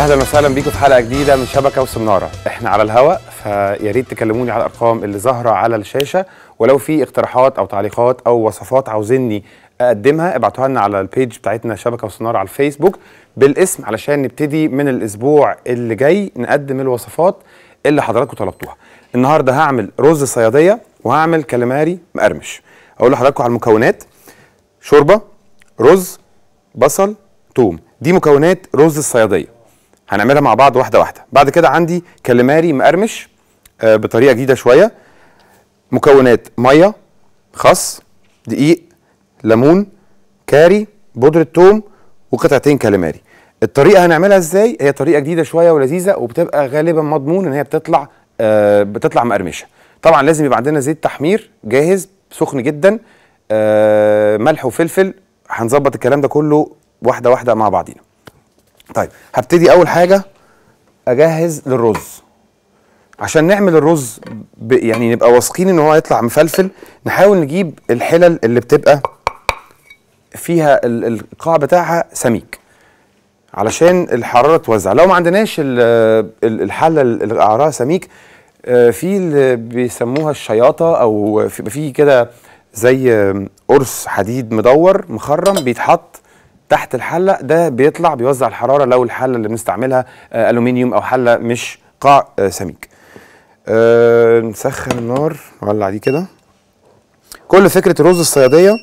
اهلا وسهلا بيكم في حلقه جديده من شبكه وسمناره احنا على الهواء فيا ريت تكلموني على الارقام اللي ظاهره على الشاشه ولو في اقتراحات او تعليقات او وصفات عاوزيني اقدمها ابعتوها لنا على البيج بتاعتنا شبكه وسمناره على الفيسبوك بالاسم علشان نبتدي من الاسبوع اللي جاي نقدم الوصفات اللي حضراتكم طلبتوها النهارده هعمل رز صياديه وهعمل كاليماري مقرمش اقول لحضراتكم على المكونات شوربه رز بصل توم دي مكونات رز الصياديه هنعملها مع بعض واحده واحده بعد كده عندي كاليماري مقرمش آه، بطريقه جديده شويه مكونات ميه خس دقيق ليمون كاري بودره ثوم وقطعتين كاليماري الطريقه هنعملها ازاي هي طريقه جديده شويه ولذيذه وبتبقى غالبا مضمون ان هي بتطلع آه بتطلع مقرمشه طبعا لازم يبقى عندنا زيت تحمير جاهز سخن جدا آه ملح وفلفل هنظبط الكلام ده كله واحده واحده مع بعضينا طيب هبتدي اول حاجه اجهز للرز عشان نعمل الرز ب... يعني نبقى واثقين ان هو يطلع مفلفل نحاول نجيب الحلل اللي بتبقى فيها ال- القاع بتاعها سميك علشان الحراره توزع لو ما عندناش ال- ال- الحله اللي قعرها سميك آه، في اللي بيسموها الشياطه او في في كده زي آم، قرص حديد مدور مخرم بيتحط تحت الحله ده بيطلع بيوزع الحراره لو الحله اللي بنستعملها آه، الومنيوم او حله مش قاع آه، سميك أه نسخن النار نولع دي كده كل فكره الرز الصياديه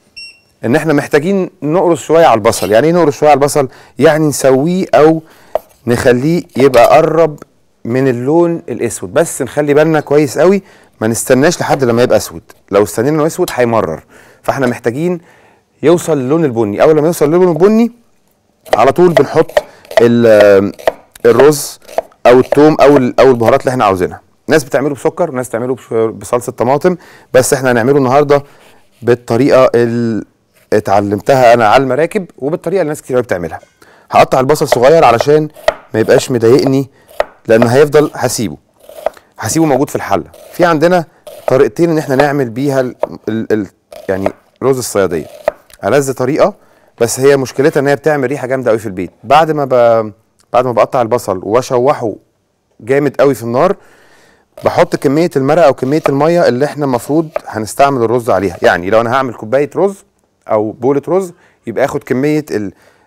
ان احنا محتاجين نقرص شويه على البصل يعني ايه نقرص شويه على البصل يعني نسويه او نخليه يبقى قرب من اللون الاسود بس نخلي بالنا كويس قوي ما نستناش لحد لما يبقى اسود لو استنينا انه اسود هيمرر فاحنا محتاجين يوصل للون البني اول ما يوصل للون البني على طول بنحط ال- الرز او الثوم او ال- او البهارات اللي احنا عاوزينها ناس بتعمله بسكر ناس تعمله بش- بصلصه طماطم بس احنا هنعمله النهارده بالطريقه اللي اتعلمتها انا على المراكب وبالطريقه اللي ناس كتير قوي بتعملها هقطع البصل صغير علشان ما يبقاش مضايقني لانه هيفضل هسيبه هسيبه موجود في الحله في عندنا طريقتين ان احنا نعمل بيها ال ال ال يعني رز الصياديه ألذ طريقه بس هي مشكلتها ان هي بتعمل ريحه جامده قوي في البيت بعد ما ب... بعد ما بقطع البصل واشوحه جامد قوي في النار بحط كميه المرقه او كميه الميه اللي احنا المفروض هنستعمل الرز عليها يعني لو انا هعمل كوبايه رز او بوله رز يبقى اخد كميه ال...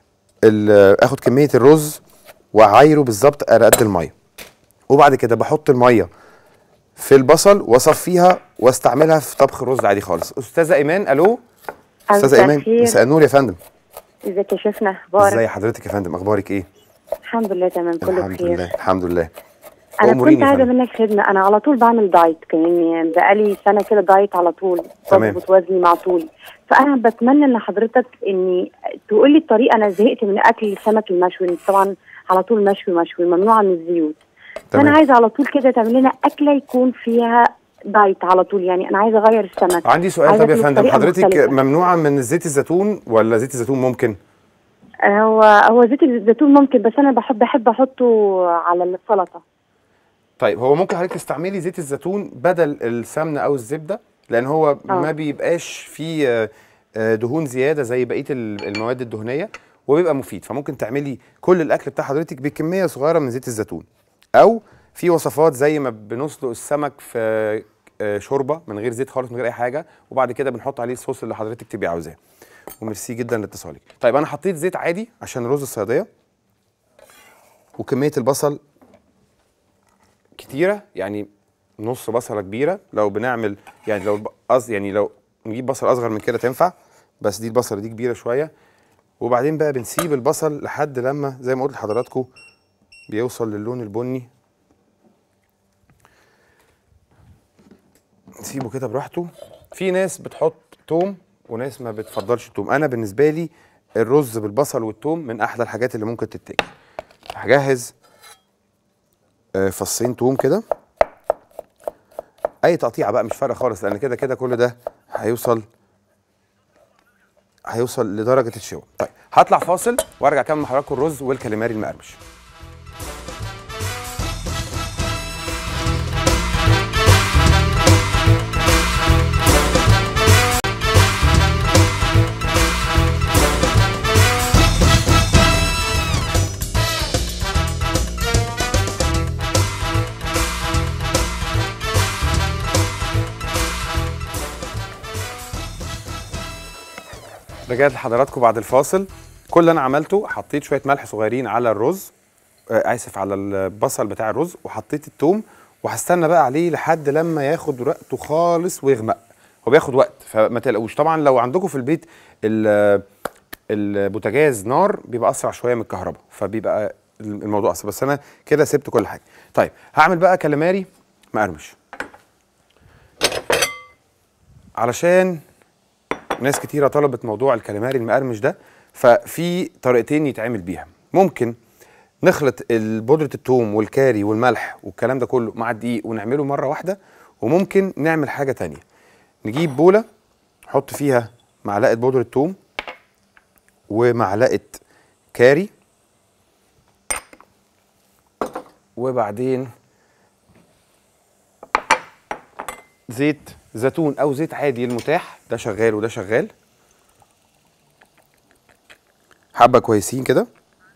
ال... اخد كميه الرز واعايره بالظبط على قد الميه وبعد كده بحط الميه في البصل واصفيها واستعملها في طبخ الرز عادي خالص استاذه ايمان الو استاذه مساء ايمان الخير. مساء النور يا فندم ازيك يا شيخنا اخبارك ازي حضرتك يا فندم اخبارك ايه الحمد لله تمام كله الحمد بخير لله الحمد لله انا أموريني كنت يا عايزه فندم. منك خدمه انا على طول بعمل دايت يعني بقالي سنه كده دايت على طول تمام. بظبط وزني مع طولي فانا بتمنى ان حضرتك اني تقول لي الطريقه انا زهقت من اكل السمك المشوي طبعا على طول مشوي مشوي ممنوع من الزيوت فانا تمام. عايزه على طول كده تعمل لنا اكله يكون فيها دايت على طول يعني انا عايزه اغير السمك عندي سؤال عايزة طب يا أكله فندم بطريقة حضرتك مختلفة. ممنوعه من زيت الزيتون ولا زيت الزيتون ممكن هو هو زيت الزيتون ممكن بس انا بحب بحب احطه على السلطه طيب هو ممكن حضرتك تستعملي زيت الزيتون بدل السمنه او الزبده لان هو آه. ما بيبقاش فيه آه، آه، دهون زياده زي بقيه ال- المواد الدهنيه وبيبقى مفيد فممكن تعملي كل الاكل بتاع حضرتك بكميه صغيره من زيت الزيتون او في وصفات زي ما بنسلق السمك في آه، شوربه من غير زيت خالص من غير اي حاجه وبعد كده بنحط عليه الصوص اللي حضرتك تبقي عاوزاه وميرسي جدا لاتصالك طيب انا حطيت زيت عادي عشان رز الصياديه وكميه البصل كتيره يعني نص بصله كبيره لو بنعمل يعني لو أص يعني لو نجيب بصل اصغر من كده تنفع بس دي البصله دي كبيره شويه وبعدين بقى بنسيب البصل لحد لما زي ما قلت لحضراتكم بيوصل للون البني نسيبه كده براحته في ناس بتحط توم وناس ما بتفضلش التوم انا بالنسبه لي الرز بالبصل والتوم من احلى الحاجات اللي ممكن تتاكل هجهز آه، فصين توم كده اي تقطيعه بقى مش فارقه خالص لان كده كده كل ده هيوصل هيوصل لدرجه الشوى طيب هطلع فاصل وارجع اكمل مع حضراتكم الرز والكاليماري المقرمش رجعت لحضراتكم بعد الفاصل كل اللي انا عملته حطيت شويه ملح صغيرين على الرز آه اسف على البصل بتاع الرز وحطيت التوم وهستنى بقى عليه لحد لما ياخد وقته خالص ويغمق هو بياخد وقت فما تقلقوش طبعا لو عندكم في البيت ال- البوتاجاز نار بيبقى اسرع شويه من الكهرباء فبيبقى الموضوع اسرع بس انا كده سبت كل حاجه طيب هعمل بقى كاليماري مقرمش علشان ناس كتيرة طلبت موضوع الكاليماري المقرمش ده ففي طريقتين يتعمل بيها ممكن نخلط ال- بودرة الثوم والكاري والملح والكلام ده كله مع الدقيق ونعمله مرة واحدة وممكن نعمل حاجة تانية نجيب بولة نحط فيها معلقة بودرة ثوم ومعلقة كاري وبعدين زيت زيتون او زيت عادي المتاح ده شغال وده شغال حبه كويسين كده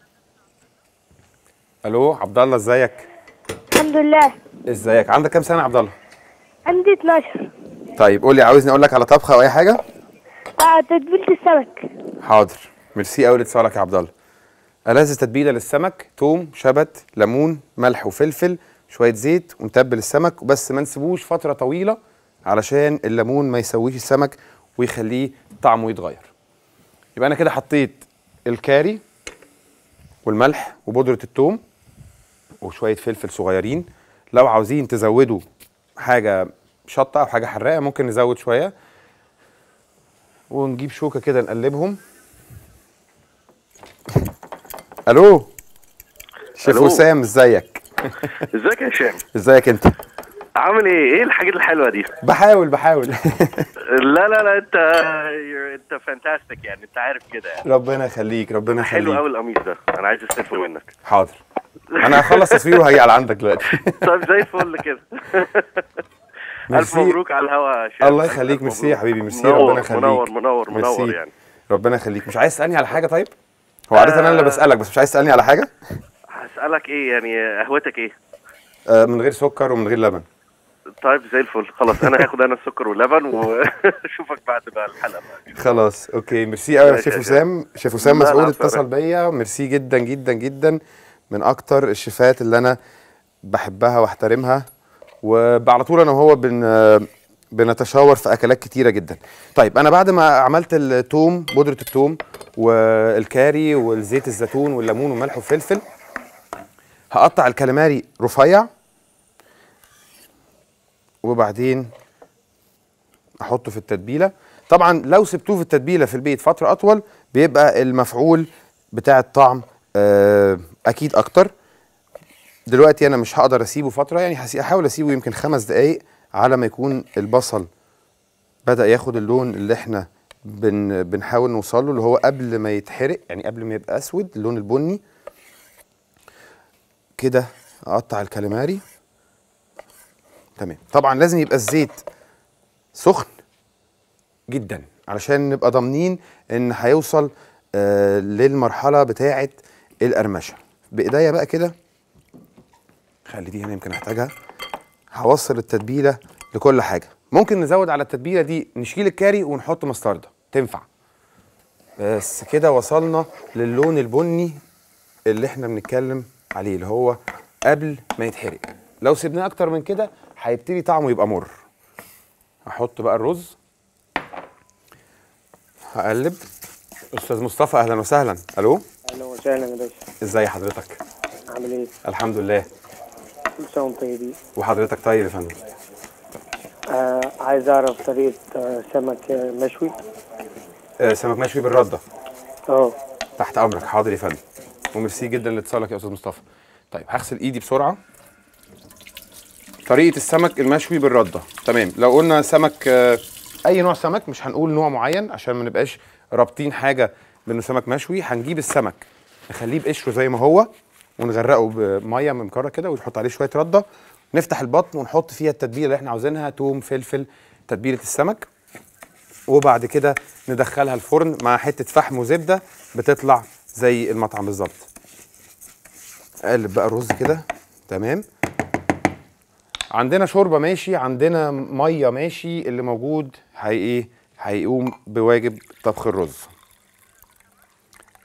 الو عبد الله ازيك الحمد لله ازيك عندك كام سنه يا عبد الله عندي 12 طيب قول لي عاوزني اقول لك على طبخه او اي حاجه آه تتبيلة السمك حاضر ميرسي قوي لاتصالك يا عبد الله ألذ تتبيله للسمك توم شبت ليمون ملح وفلفل شويه زيت ونتبل السمك بس ما نسيبوش فتره طويله علشان الليمون ما يسويش السمك ويخليه طعمه يتغير يبقى انا كده حطيت الكاري والملح وبودره الثوم وشويه فلفل صغيرين لو عاوزين تزودوا حاجه شطه او حاجه حراقه ممكن نزود شويه ونجيب شوكه كده نقلبهم الو شيف ألو. وسام ازيك ازيك يا هشام ازيك انت عامل ايه ايه الحاجات الحلوه دي بحاول بحاول لا لا لا انت you're- انت فانتاستيك يعني انت عارف كده يعني ربنا يخليك ربنا حلو يخليك قوي القميص ده انا عايز استلفه منك حاضر انا هخلص تصوير وهيجي على عندك دلوقتي طيب زي الفل كده الف ميرسي. مبروك على الهوا يا هشام الله ألف يخليك، مبروك. ميرسي يا حبيبي، ميرسي، منور، ربنا يخليك. منور منور منور ميرسي. يعني ربنا يخليك مش عايز تسالني على حاجه طيب هو عاده انا اللي آه. بسالك بس مش عايز تسالني على حاجه هسألك ايه يعني قهوتك ايه آه من غير سكر ومن غير لبن طيب زي الفل خلاص انا هاخد انا السكر واللبن واشوفك بعد بقى الحلقه بقى خلاص اوكي ميرسي قوي يا ماشي شيف يا وسام شيف وسام لا، لا، مسؤول عفوا. اتصل بيا ميرسي جدا جدا جدا من اكتر الشيفات اللي انا بحبها واحترمها وعلى طول انا وهو بن بنتشاور في اكلات كتيره جدا طيب انا بعد ما عملت التوم بودره التوم والكاري والزيت الزيتون والليمون وملح وفلفل هقطع الكاليماري رفيع وبعدين احطه في التتبيله طبعا لو سبتوه في التتبيله في البيت فتره اطول بيبقى المفعول بتاع الطعم آه، اكيد اكتر دلوقتي انا مش هقدر اسيبه فتره يعني هسي- هحاول اسيبه يمكن خمس دقايق على ما يكون البصل بدا ياخد اللون اللي احنا بن بنحاول نوصل له اللي هو قبل ما يتحرق يعني قبل ما يبقى اسود اللون البني كده اقطع الكاليماري تمام طبعا لازم يبقى الزيت سخن جدا علشان نبقى ضامنين ان هيوصل آه للمرحله بتاعه القرمشه بايديا بقى كده خلي دي هنا يمكن احتاجها هوصل التتبيله لكل حاجه ممكن نزود على التتبيله دي نشيل الكاري ونحط مستردة تنفع بس كده وصلنا للون البني اللي احنا بنتكلم عليه اللي هو قبل ما يتحرق لو سيبناه اكتر من كده هيبتدي طعمه يبقى مر هحط بقى الرز هقلب استاذ مصطفى اهلا وسهلا الو اهلا وسهلا يا باشا ازاي حضرتك عامل ايه؟ الحمد لله كل سنه وانتم طيبين وحضرتك طيب يا فندم آه عايز اعرف طريقه آه سمك آه مشوي آه سمك مشوي بالرده اه تحت امرك حاضر يا فندم وميرسي جدا لاتصالك يا استاذ مصطفى طيب هغسل ايدي بسرعه طريقه السمك المشوي بالرده تمام لو قلنا سمك آه، اي نوع سمك مش هنقول نوع معين عشان ما نبقاش رابطين حاجه بانه سمك مشوي هنجيب السمك نخليه بقشره زي ما هو ونغرقه بميه من كره كده ونحط عليه شويه رده نفتح البطن ونحط فيها التتبيله اللي احنا عاوزينها توم فلفل تتبيله السمك وبعد كده ندخلها الفرن مع حته فحم وزبده بتطلع زي المطعم بالظبط اقلب بقى الرز كده تمام عندنا شوربه ماشي عندنا ميه ماشي اللي موجود هي ايه هيقوم بواجب طبخ الرز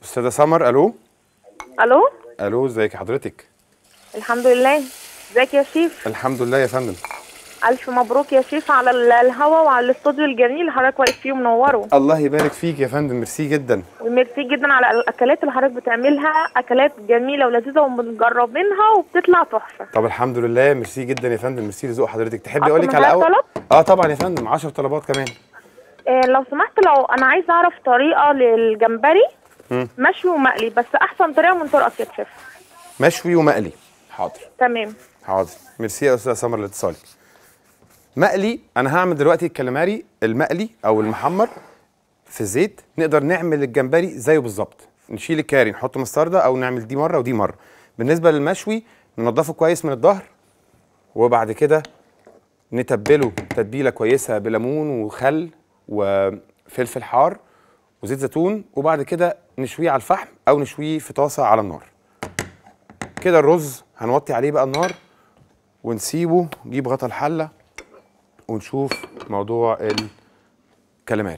استاذه سمر الو الو الو ازيك حضرتك الحمد لله ازيك يا شيف الحمد لله يا فندم الف مبروك يا شيف على ال- الهوا وعلى الاستوديو الجميل اللي حضرتك واقف فيه ومنوره الله يبارك فيك يا فندم ميرسي جدا وميرسي جدا على الاكلات اللي حضرتك بتعملها اكلات جميله ولذيذه وبنجربينها وبتطلع تحفه طب الحمد لله ميرسي جدا يا فندم ميرسي لذوق حضرتك تحبي أطلب اقول لك من على حضرتك اول طلب؟ اه طبعا يا فندم 10 طلبات كمان إيه لو سمحت لو انا عايزه اعرف طريقه للجمبري مم. مشوي ومقلي بس احسن طريقه من طرقك يا شيف مشوي ومقلي حاضر تمام حاضر ميرسي يا استاذه سمر لاتصالك مقلي انا هعمل دلوقتي الكاليماري المقلي او المحمر في الزيت نقدر نعمل الجمبري زيه بالظبط نشيل الكاري نحط مستردة او نعمل دي مره ودي مره بالنسبه للمشوي ننضفه كويس من الظهر وبعد كده نتبله تتبيله كويسه بليمون وخل وفلفل حار وزيت زيتون وبعد كده نشويه على الفحم او نشويه في طاسه على النار كده الرز هنوطي عليه بقى النار ونسيبه نجيب غطا الحله ونشوف موضوع الكاليماري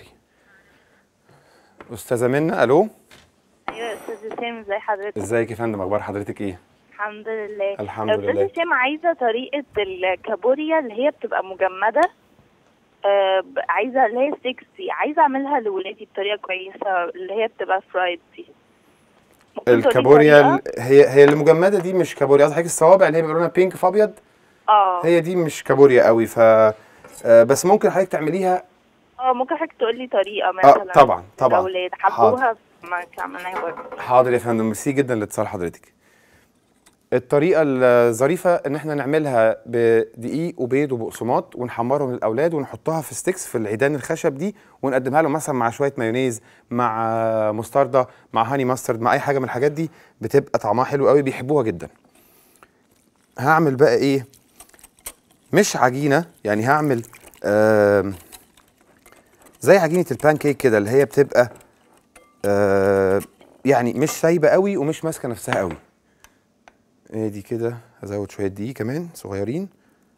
استاذه منى الو ايوه يا استاذ هشام ازي حضرتك ازيك يا فندم اخبار حضرتك ايه الحمد لله الحمد يا لله. استاذ هشام عايزه طريقه الكابوريا اللي هي بتبقى مجمده آه ب- عايزه اللي هي 60 عايزه اعملها لولادي بطريقه كويسه اللي هي بتبقى فرايد دي ممكن تقولي الكابوريا طريقة؟ ال- هي هي المجمده دي مش كابوريا قصدي حضرتك الصوابع اللي هي بيبقى لونها بينك في ابيض اه هي دي مش كابوريا قوي ف آه، بس ممكن حضرتك تعمليها اه ممكن حضرتك تقول لي طريقه اه مثلا طبعا طبعا الاولاد حاضر حبوها ما عملناها برضه حاضر يا فندم ميرسي جدا لاتصال حضرتك الطريقه الظريفه ان احنا نعملها بدقيق وبيض وبقسماط ونحمرهم للاولاد ونحطها في ستيكس في العيدان الخشب دي ونقدمها لهم مثلا مع شويه مايونيز مع مستردة مع هاني ماسترد مع اي حاجه من الحاجات دي بتبقى طعمها حلو قوي بيحبوها جدا هعمل بقى ايه مش عجينه يعني هعمل آم، زي عجينه البان كيك كده اللي هي بتبقى آه، يعني مش سايبه قوي ومش ماسكه نفسها قوي ادي كده هزود شويه دقيق كمان صغيرين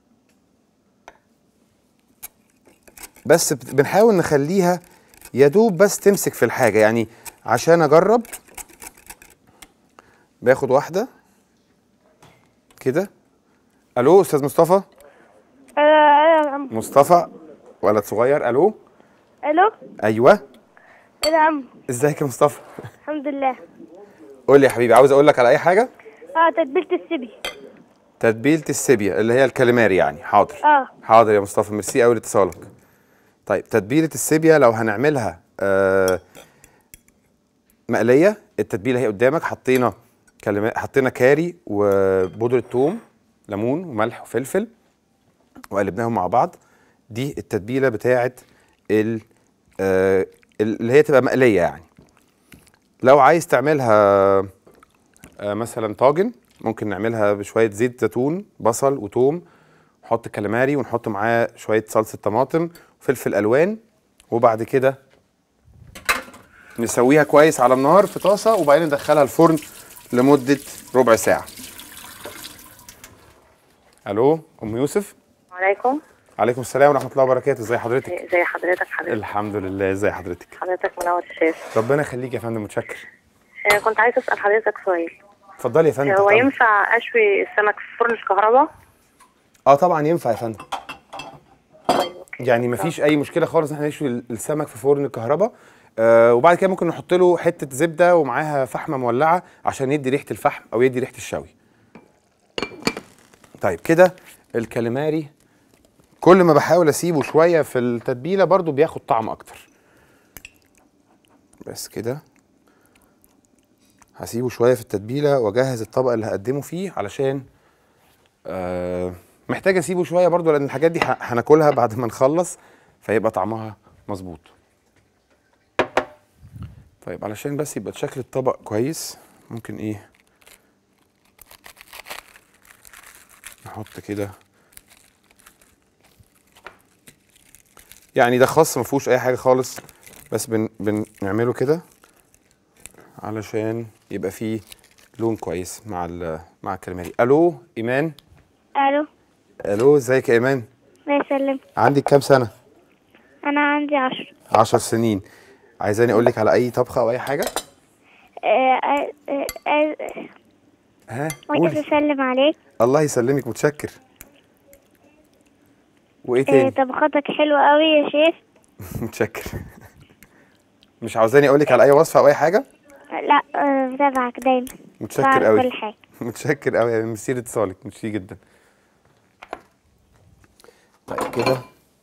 بس بت- بنحاول نخليها يا دوب بس تمسك في الحاجه يعني عشان اجرب باخد واحده كده الو استاذ مصطفى ايوه يا عم مصطفى ولد صغير الو الو ايوه ايه يا عم ازيك يا مصطفى الحمد لله قول لي يا حبيبي عاوز اقول لك على اي حاجه اه تتبيلة السبي تتبيله السيبيا اللي هي الكاليماري يعني حاضر اه حاضر يا مصطفى ميرسي قوي لاتصالك طيب تتبيله السيبيا لو هنعملها آه مقليه التتبيله هي قدامك حطينا كلمات حطينا كاري وبودره ثوم ليمون وملح وفلفل وقلبناهم مع بعض دي التتبيله بتاعه ال آه اللي هي تبقى مقليه يعني لو عايز تعملها آه مثلا طاجن ممكن نعملها بشويه زيت زيتون بصل وثوم نحط كاليماري ونحط معاه شويه صلصه طماطم وفلفل الوان وبعد كده نسويها كويس على النار في طاسه وبعدين ندخلها الفرن لمده ربع ساعه الو ام يوسف عليكم عليكم السلام ورحمه الله وبركاته ازي حضرتك زي حضرتك حضرتك الحمد لله ازي حضرتك حضرتك منور الشاشه ربنا يخليك يا فندم متشكر آه، كنت عايزه اسال حضرتك سؤال اتفضلي يا فندم هو تحت أمرك. ينفع اشوي السمك في فرن الكهرباء اه طبعا ينفع يا فندم طيب اوكي يعني مفيش اي مشكله خالص ان احنا نشوي السمك في فرن الكهرباء آه وبعد كده ممكن نحط له حته زبده ومعاها فحمه مولعه عشان يدي ريحه الفحم او يدي ريحه الشوي طيب كده الكاليماري كل ما بحاول اسيبه شويه في التتبيله برضو بياخد طعم اكتر بس كده هسيبه شويه في التتبيله واجهز الطبق اللي هقدمه فيه علشان آه محتاج اسيبه شويه برضو لان الحاجات دي ه- هناكلها بعد ما نخلص فيبقى طعمها مظبوط طيب علشان بس يبقى شكل الطبق كويس ممكن ايه نحط كده يعني ده خاص ما فيهوش اي حاجه خالص بس بن بنعمله كده علشان يبقى فيه لون كويس مع ال- مع الكاليماري الو ايمان الو الو ازيك يا ايمان الله يسلمك عندك كام سنه انا عندي عشر عشر سنين عايزاني اقول لك على اي طبخه او اي حاجه آه، آه، آه، آه، ها عايز قولي اسلم عليك الله يسلمك متشكر وايه آه، تاني طبختك حلوة قوي يا شيف متشكر مش عاوزاني اقول لك على اي وصفه او اي حاجه لا آه، بتابعك دايما متشكر بعرف قوي كل حاجة متشكر قوي يا مسير اتصالك ميرسي جدا طيب كده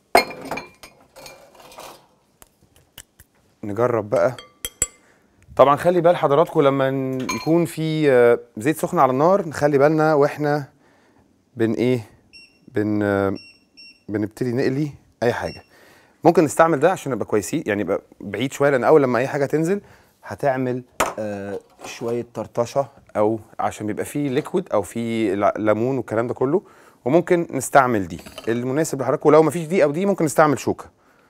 نجرب بقى طبعا خلي بال حضراتكم لما ن- يكون في آه، زيت سخن على النار نخلي بالنا واحنا بن ايه بن آه، بنبتدي نقلي اي حاجه ممكن نستعمل ده عشان نبقى كويسين يعني يبقى بعيد شويه لان اول لما اي حاجه تنزل هتعمل آه شويه طرطشه او عشان بيبقى فيه ليكويد او فيه ل- ليمون والكلام ده كله وممكن نستعمل دي المناسب لحضراتكم ولو مفيش دي او دي ممكن نستعمل شوكه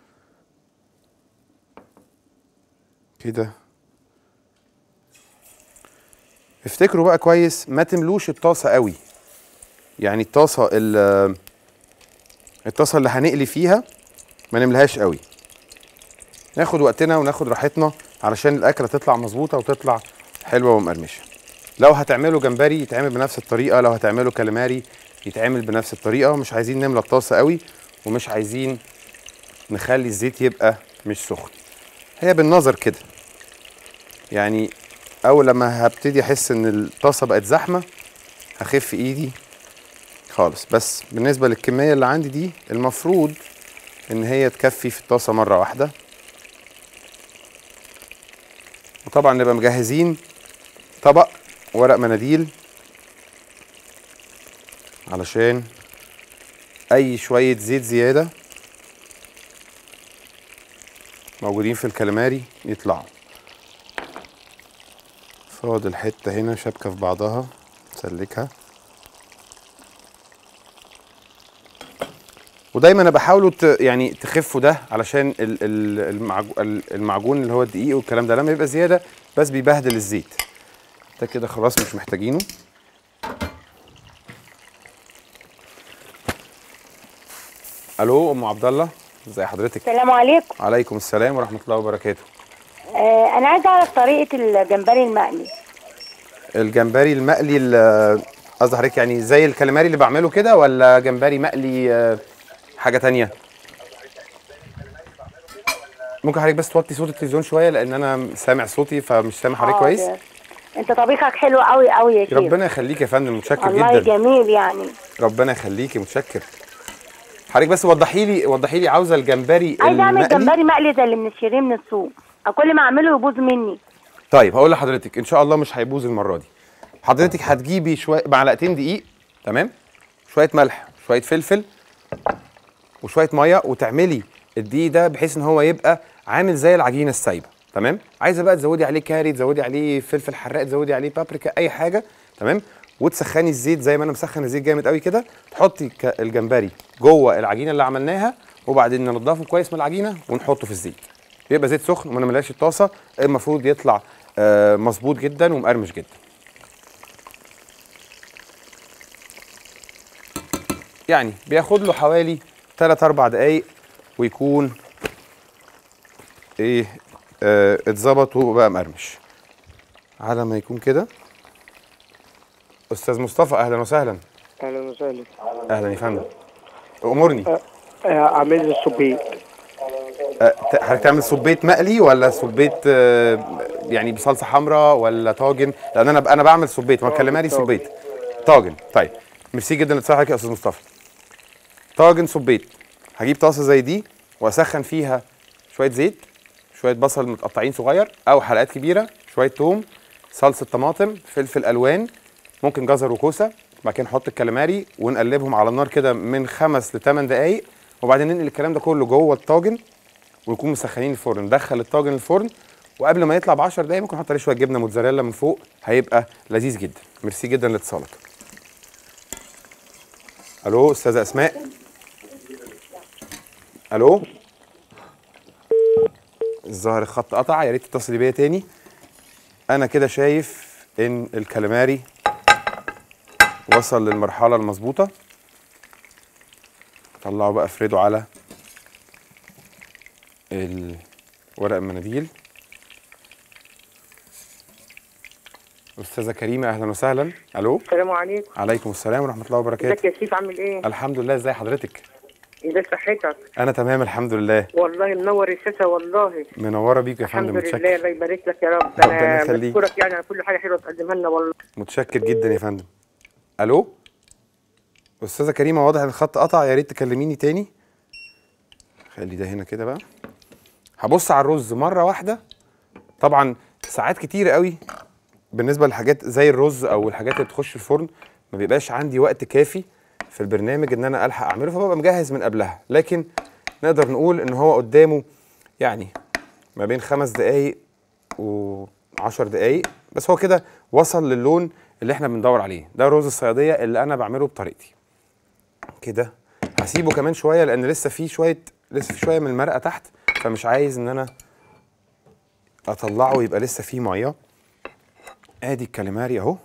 كده افتكروا بقى كويس ما تملوش الطاسه قوي يعني الطاسه ال- الطاسه اللي هنقلي فيها ما نملهاش قوي ناخد وقتنا وناخد راحتنا علشان الاكله تطلع مظبوطه وتطلع حلوه ومقرمشه لو هتعملوا جمبري يتعمل بنفس الطريقه لو هتعملوا كاليماري يتعمل بنفس الطريقه مش عايزين نملى الطاسه قوي ومش عايزين نخلي الزيت يبقى مش سخن هي بالنظر كده يعني اول لما هبتدي احس ان الطاسه بقت زحمه هخف ايدي خالص بس بالنسبه للكميه اللي عندي دي المفروض ان هي تكفي في الطاسه مره واحده وطبعا نبقى مجهزين طبق ورق مناديل علشان اي شويه زيت زياده موجودين في الكاليماري يطلعوا فاضل حته هنا شابكه في بعضها سلكها ودايما بحاولوا ت... يعني تخفوا ده علشان ال- ال- المعج- ال- المعجون اللي هو الدقيق والكلام ده لما يبقى زياده بس بيبهدل الزيت ده كده خلاص مش محتاجينه الو ام عبد الله ازي حضرتك السلام عليكم عليكم السلام ورحمه الله وبركاته آه انا عايزه اعرف طريقه الجمبري المقلي الجمبري المقلي ال- قصدي حضرتك يعني زي الكاليماري اللي بعمله كده ولا جمبري مقلي آه، حاجه تانية ممكن حضرتك بس توطي صوت التلفزيون شويه لان انا سامع صوتي فمش سامع حضرتك كويس حاضر. انت طبيخك حلو قوي قوي يا شيخ ربنا يخليك يا فندم متشكر والله جدا جميل يعني ربنا يخليكي متشكر حضرتك بس وضحي لي وضحي لي عاوزه الجمبري عايزه اعمل المقلي جمبري مقلي زي اللي بنشتريه من السوق كل ما اعمله يبوظ مني طيب هقول لحضرتك ان شاء الله مش هيبوظ المره دي حضرتك هتجيبي شويه معلقتين دقيق تمام شويه ملح شويه فلفل وشويه ميه وتعملي الدقيق ده بحيث ان هو يبقى عامل زي العجينه السايبه تمام عايزه بقى تزودي عليه كاري تزودي عليه فلفل حراق تزودي عليه بابريكا اي حاجه تمام وتسخني الزيت زي ما انا مسخن الزيت جامد قوي كده تحطي ك- الجمبري جوه العجينه اللي عملناها وبعدين ننضفه كويس من العجينه ونحطه في الزيت يبقى زيت سخن وما نملاش الطاسه المفروض يطلع آه، مظبوط جدا ومقرمش جدا يعني بياخد له حوالي 3 4 دقايق ويكون ايه آه، اتظبط وبقى مقرمش على ما يكون كده استاذ مصطفى اهلا وسهلا اهلا وسهلا اهلا يا فندم امرني آه، اعمل لي الصبيط أه، ت- حضرتك تعمل صبيت مقلي ولا صبيت آه، يعني بصلصه حمراء ولا طاجن لان انا انا بعمل صبيت ما كلماري طاجن. صبيت طاجن طيب ميرسي جدا لاتصالك يا استاذ مصطفى طاجن صبيت هجيب طاسه زي دي واسخن فيها شويه زيت شويه بصل متقطعين صغير او حلقات كبيره شويه توم صلصه طماطم فلفل الوان ممكن جزر وكوسه بعد كده نحط الكاليماري ونقلبهم على النار كده من خمس لثمان دقائق وبعدين ننقل الكلام ده كله جوه الطاجن ويكون مسخنين الفرن ندخل الطاجن الفرن وقبل ما يطلع ب 10 دقايق ممكن نحط عليه شويه جبنه موتزاريلا من فوق هيبقى لذيذ جدا ميرسي جدا لاتصالك الو استاذه اسماء الو الظاهر الخط قطع يا ريت تتصلي بيا تاني انا كده شايف ان الكاليماري وصل للمرحله المظبوطه طلعه بقى افرده على ال- ورق المناديل استاذه كريمه اهلا وسهلا الو السلام عليكم عليكم السلام ورحمه الله ازيك وبركاته يا شيف عامل ايه؟ الحمد لله ازي حضرتك ازاي صحتك؟ انا تمام الحمد لله والله منور الشاشه والله منوره بيك يا الحمد فندم لله متشكر الله يبارك لك يا رب ربنا انا يخليك. بشكرك يعني على كل حاجه حلوه تقدمها لنا والله متشكر جدا يا فندم الو استاذه كريمه واضح ان الخط قطع يا ريت تكلميني تاني خلي ده هنا كده بقى هبص على الرز مره واحده طبعا ساعات كتير قوي بالنسبه للحاجات زي الرز او الحاجات اللي بتخش الفرن ما بيبقاش عندي وقت كافي في البرنامج ان انا الحق اعمله فببقى مجهز من قبلها لكن نقدر نقول ان هو قدامه يعني ما بين خمس دقايق وعشر دقايق بس هو كده وصل للون اللي احنا بندور عليه ده رز الصياديه اللي انا بعمله بطريقتي كده هسيبه كمان شويه لان لسه فيه شويه لسه في شويه من المرقه تحت فمش عايز ان انا اطلعه يبقى لسه فيه ميه ادي الكاليماري اهو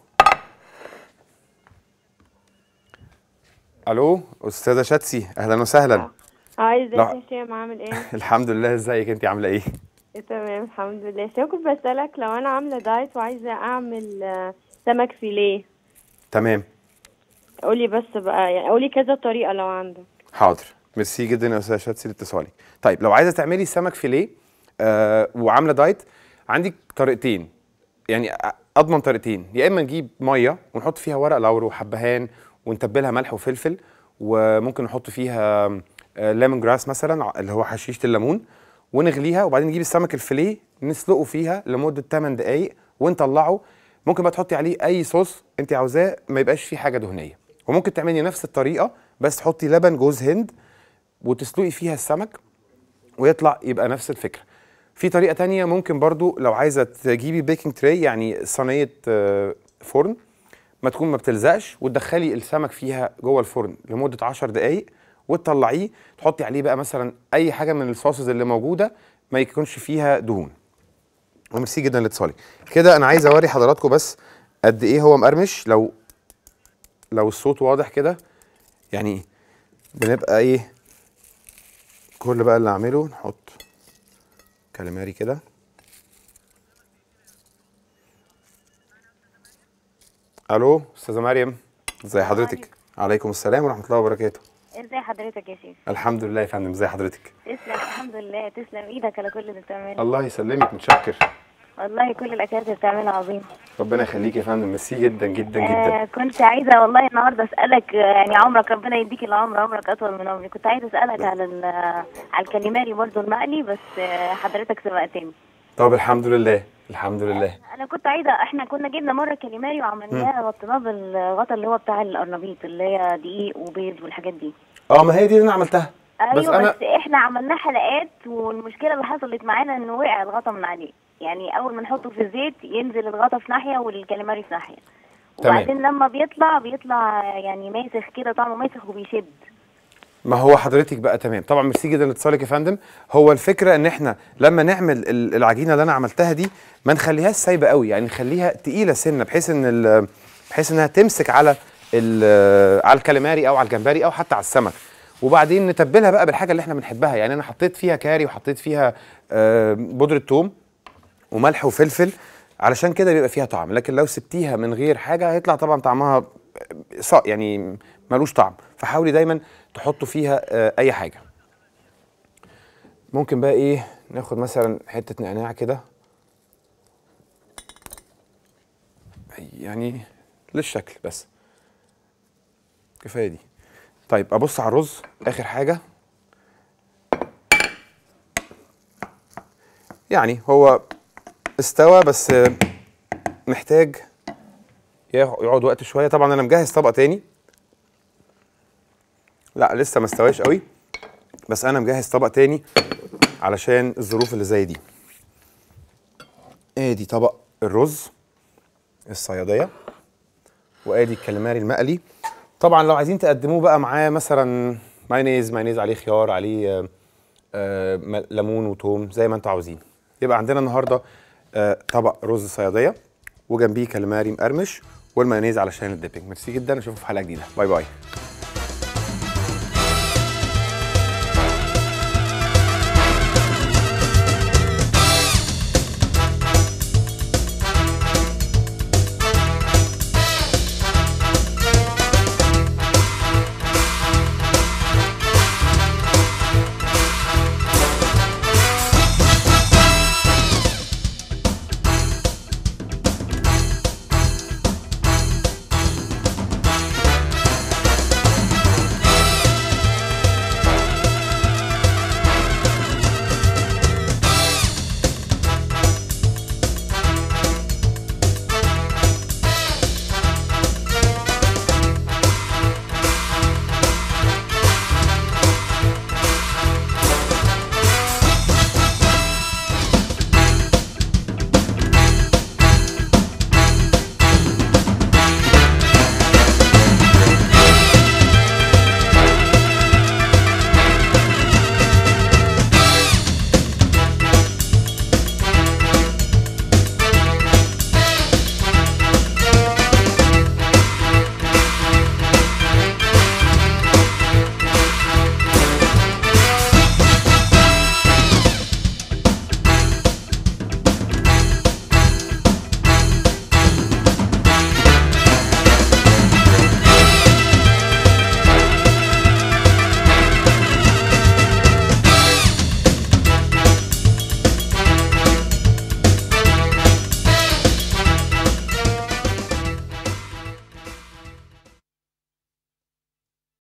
الو استاذه شاتسي اهلا وسهلا عايز لا. ازيك يا هشام عامل ايه؟ الحمد لله ازيك انت عامله ايه تمام الحمد لله هشام كنت بسألك لو انا عاملة دايت وعايزة اعمل آه، سمك فيليه تمام قولي بس بقى يعني قولي كذا طريقة لو عندك حاضر ميرسي جدا يا استاذه شاتسي لاتصالك طيب لو عايزه تعملي سمك فيليه آه وعامله دايت عندك طريقتين يعني أ- اضمن طريقتين يا اما نجيب ميه ونحط فيها ورق لورو وحبهان ونتبلها ملح وفلفل وممكن نحط فيها ليمون جراس مثلا ع- اللي هو حشيشه الليمون ونغليها وبعدين نجيب السمك الفيليه نسلقه فيها لمده 8 دقائق ونطلعه ممكن بقى تحطي عليه اي صوص انت عاوزاه ما يبقاش فيه حاجه دهنيه وممكن تعملي نفس الطريقه بس تحطي لبن جوز هند وتسلقي فيها السمك ويطلع يبقى نفس الفكره في طريقه تانية ممكن برضو لو عايزه تجيبي بيكنج تراي يعني صينيه آه، فرن ما تكون ما بتلزقش وتدخلي السمك فيها جوه الفرن لمده 10 دقائق وتطلعيه تحطي عليه بقى مثلا اي حاجه من الصوصز اللي موجوده ما يكونش فيها دهون وميرسي جدا لاتصالك كده انا عايز اوري حضراتكم بس قد ايه هو مقرمش لو لو الصوت واضح كده يعني بنبقى ايه كل بقى اللي اعمله نحط كاليماري كده الو استاذه مريم ازي حضرتك عليكم السلام ورحمه الله وبركاته ازي حضرتك يا شيخ الحمد لله يا فندم ازي حضرتك تسلم الحمد لله تسلم ايدك على كل اللي بتعمله الله يسلمك متشكر والله كل الاكلات اللي بتعملها عظيمه ربنا يخليك يا فندم ميرسي جدا جدا جدا آه كنت عايزه والله النهارده اسالك آه، يعني عمرك ربنا يديك العمر عمرك اطول من عمري كنت عايزه اسالك على ال- آه، على الكاليماري برضو المقلي بس آه، حضرتك سبقتني طب الحمد لله الحمد لله انا كنت عايزه احنا كنا جبنا مره كاليماري وعملناه غطيناه بالغطا اللي هو بتاع القرنبيط اللي هي دقيق وبيض والحاجات دي اه ما هي دي اللي انا عملتها ايوه بس بس, انا احنا عملناه حلقات والمشكله اللي حصلت معانا انه وقع الغطا من عليه يعني اول ما نحطه في الزيت ينزل الغطا في ناحيه والكاليماري في ناحيه تمام. وبعدين لما بيطلع بيطلع يعني ماسخ كده طعمه ماسخ وبيشد ما هو حضرتك بقى تمام طبعا ميرسي جدا لاتصالك يا فندم هو الفكره ان احنا لما نعمل ال- العجينه اللي انا عملتها دي ما نخليهاش سايبه قوي يعني نخليها تقيله سنه بحيث ان ال- بحيث انها تمسك على ال- على الكاليماري او على الجمبري او حتى على السمك وبعدين نتبلها بقى بالحاجه اللي احنا بنحبها يعني انا حطيت فيها كاري وحطيت فيها آه، بودره ثوم وملح وفلفل علشان كده بيبقى فيها طعم لكن لو سبتيها من غير حاجه هيطلع طبعا طعمها صا يعني ملوش طعم فحاولي دايما تحطوا فيها آه، اي حاجه ممكن بقى ايه ناخد مثلا حته نعناع كده يعني للشكل بس كفايه دي طيب ابص على الرز اخر حاجه يعني هو استوى بس آه، محتاج ياخ- يقعد وقت شويه طبعا انا مجهز طبق تاني لا لسه ما استواش قوي بس انا مجهز طبق تاني علشان الظروف اللي زي دي ادي طبق الرز الصياديه وادي الكاليماري المقلي طبعا لو عايزين تقدموه بقى معاه مثلا مايونيز مايونيز عليه خيار عليه آه، آه، م- ليمون وتوم زي ما انتوا عاوزين يبقى عندنا النهارده آه، طبق رز صياديه وجنبيه كاليماري مقرمش والمايونيز علشان الديبنج ميرسي جدا اشوفكم في حلقه جديده باي باي